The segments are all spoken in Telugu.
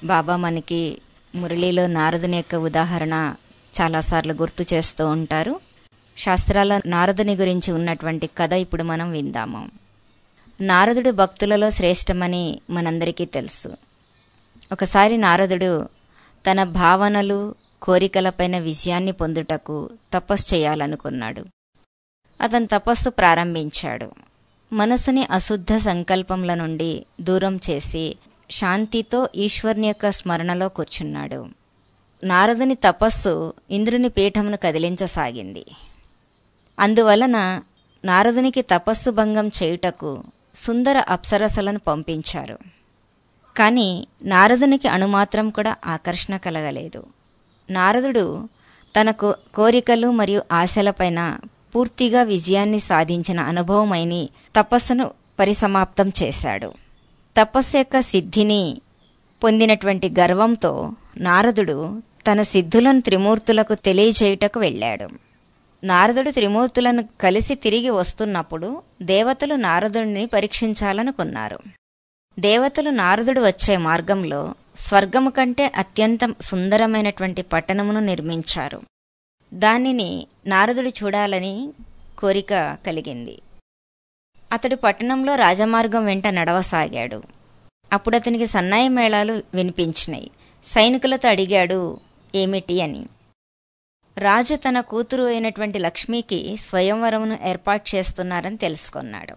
బాబా మనకి మురళిలో నారదుని యొక్క ఉదాహరణ చాలాసార్లు గుర్తు చేస్తూ ఉంటారు శాస్త్రాల నారదుని గురించి ఉన్నటువంటి కథ ఇప్పుడు మనం విందాము నారదుడు భక్తులలో శ్రేష్టమని మనందరికీ తెలుసు ఒకసారి నారదుడు తన భావనలు కోరికలపైన విజయాన్ని పొందుటకు తపస్సు చేయాలనుకున్నాడు అతను తపస్సు ప్రారంభించాడు మనసుని అశుద్ధ సంకల్పంల నుండి దూరం చేసి శాంతితో ఈశ్వర్ని యొక్క స్మరణలో కూర్చున్నాడు నారదుని తపస్సు ఇంద్రుని పీఠమును కదిలించసాగింది అందువలన నారదునికి తపస్సు భంగం చేయుటకు సుందర అప్సరసలను పంపించారు కానీ నారదునికి అణుమాత్రం కూడా ఆకర్షణ కలగలేదు నారదుడు తన కోరికలు మరియు ఆశలపైన పూర్తిగా విజయాన్ని సాధించిన అనుభవమైని తపస్సును పరిసమాప్తం చేశాడు తపస్సు యొక్క సిద్ధిని పొందినటువంటి గర్వంతో నారదుడు తన సిద్ధులను త్రిమూర్తులకు తెలియచేయుటకు వెళ్ళాడు నారదుడు త్రిమూర్తులను కలిసి తిరిగి వస్తున్నప్పుడు దేవతలు నారదుడిని పరీక్షించాలనుకున్నారు దేవతలు నారదుడు వచ్చే మార్గంలో స్వర్గము కంటే అత్యంత సుందరమైనటువంటి పట్టణమును నిర్మించారు దానిని నారదుడు చూడాలని కోరిక కలిగింది అతడు పట్టణంలో రాజమార్గం వెంట నడవసాగాడు అప్పుడు అతనికి సన్నాయి మేళాలు వినిపించినాయి సైనికులతో అడిగాడు ఏమిటి అని రాజు తన కూతురు అయినటువంటి లక్ష్మికి స్వయంవరమును ఏర్పాటు చేస్తున్నారని తెలుసుకున్నాడు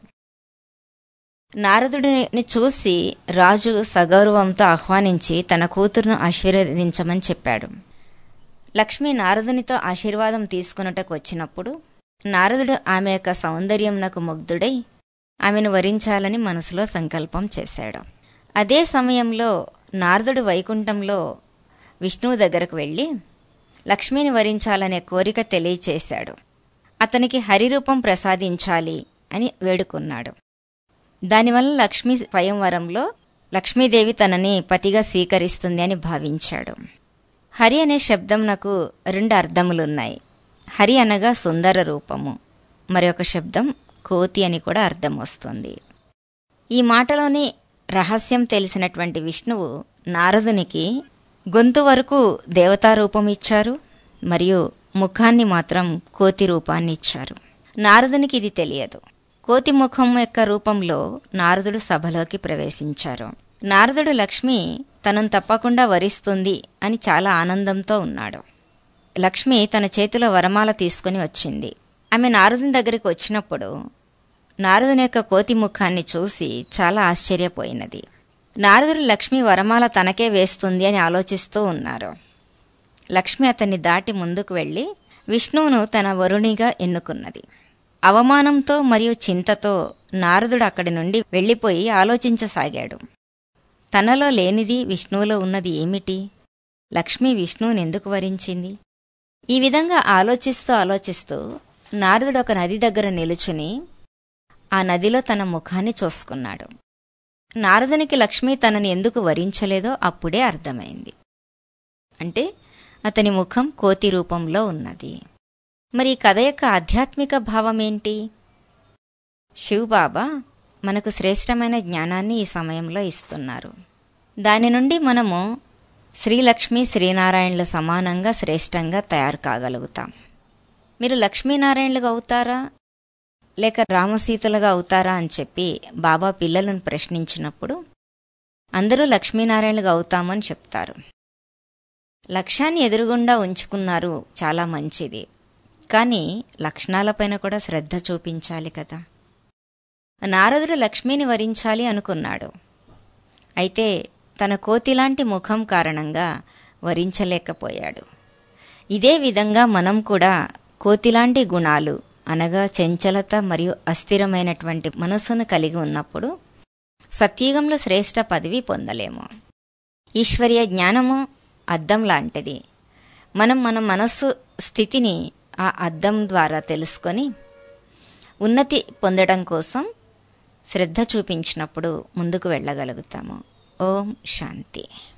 నారదుడిని చూసి రాజు సగౌరవంతో ఆహ్వానించి తన కూతురును ఆశీర్వదించమని చెప్పాడు లక్ష్మి నారదునితో ఆశీర్వాదం తీసుకున్నటకు వచ్చినప్పుడు నారదుడు ఆమె యొక్క సౌందర్యంనకు ముగ్ధుడై ఆమెను వరించాలని మనసులో సంకల్పం చేశాడు అదే సమయంలో నారదుడు వైకుంఠంలో విష్ణువు దగ్గరకు వెళ్ళి లక్ష్మిని వరించాలనే కోరిక తెలియచేశాడు అతనికి హరిరూపం ప్రసాదించాలి అని వేడుకున్నాడు దానివల్ల లక్ష్మీ స్వయంవరంలో లక్ష్మీదేవి తనని పతిగా స్వీకరిస్తుంది అని భావించాడు హరి అనే శబ్దం నాకు రెండు అర్థములున్నాయి హరి అనగా సుందర రూపము మరి ఒక శబ్దం కోతి అని కూడా అర్థం వస్తుంది ఈ మాటలోని రహస్యం తెలిసినటువంటి విష్ణువు నారదునికి గొంతు వరకు దేవతారూపం ఇచ్చారు మరియు ముఖాన్ని మాత్రం కోతి రూపాన్ని ఇచ్చారు నారదునికి ఇది తెలియదు కోతి ముఖం యొక్క రూపంలో నారదుడు సభలోకి ప్రవేశించారు నారదుడు లక్ష్మి తనను తప్పకుండా వరిస్తుంది అని చాలా ఆనందంతో ఉన్నాడు లక్ష్మి తన చేతిలో వరమాల తీసుకుని వచ్చింది ఆమె నారదుని దగ్గరికి వచ్చినప్పుడు నారదుని యొక్క కోతి ముఖాన్ని చూసి చాలా ఆశ్చర్యపోయినది నారదుడు లక్ష్మి వరమాల తనకే వేస్తుంది అని ఆలోచిస్తూ ఉన్నారు లక్ష్మి అతన్ని దాటి ముందుకు వెళ్ళి విష్ణువును తన వరుణిగా ఎన్నుకున్నది అవమానంతో మరియు చింతతో నారదుడు అక్కడి నుండి వెళ్ళిపోయి ఆలోచించసాగాడు తనలో లేనిది విష్ణువులో ఉన్నది ఏమిటి లక్ష్మి విష్ణువుని ఎందుకు వరించింది ఈ విధంగా ఆలోచిస్తూ ఆలోచిస్తూ నారదుడు ఒక నది దగ్గర నిలుచుని ఆ నదిలో తన ముఖాన్ని చూసుకున్నాడు నారదునికి లక్ష్మి తనని ఎందుకు వరించలేదో అప్పుడే అర్థమైంది అంటే అతని ముఖం కోతి రూపంలో ఉన్నది మరి ఈ కథ యొక్క ఆధ్యాత్మిక భావమేంటి శివబాబా మనకు శ్రేష్టమైన జ్ఞానాన్ని ఈ సమయంలో ఇస్తున్నారు దాని నుండి మనము శ్రీలక్ష్మి శ్రీనారాయణుల సమానంగా శ్రేష్టంగా తయారు కాగలుగుతాం మీరు లక్ష్మీనారాయణలుగా అవుతారా లేక రామసీతలుగా అవుతారా అని చెప్పి బాబా పిల్లలను ప్రశ్నించినప్పుడు అందరూ లక్ష్మీనారాయణలుగా అవుతామని చెప్తారు లక్ష్యాన్ని ఎదురుగుండా ఉంచుకున్నారు చాలా మంచిది కానీ లక్షణాలపైన కూడా శ్రద్ధ చూపించాలి కదా నారదుడు లక్ష్మిని వరించాలి అనుకున్నాడు అయితే తన కోతిలాంటి ముఖం కారణంగా వరించలేకపోయాడు ఇదే విధంగా మనం కూడా కోతిలాంటి గుణాలు అనగా చంచలత మరియు అస్థిరమైనటువంటి మనస్సును కలిగి ఉన్నప్పుడు సత్యుగంలో శ్రేష్ట పదవి పొందలేము ఈశ్వరీయ జ్ఞానము అద్దం లాంటిది మనం మన మనస్సు స్థితిని ఆ అద్దం ద్వారా తెలుసుకొని ఉన్నతి పొందడం కోసం శ్రద్ధ చూపించినప్పుడు ముందుకు వెళ్ళగలుగుతాము ఓం శాంతి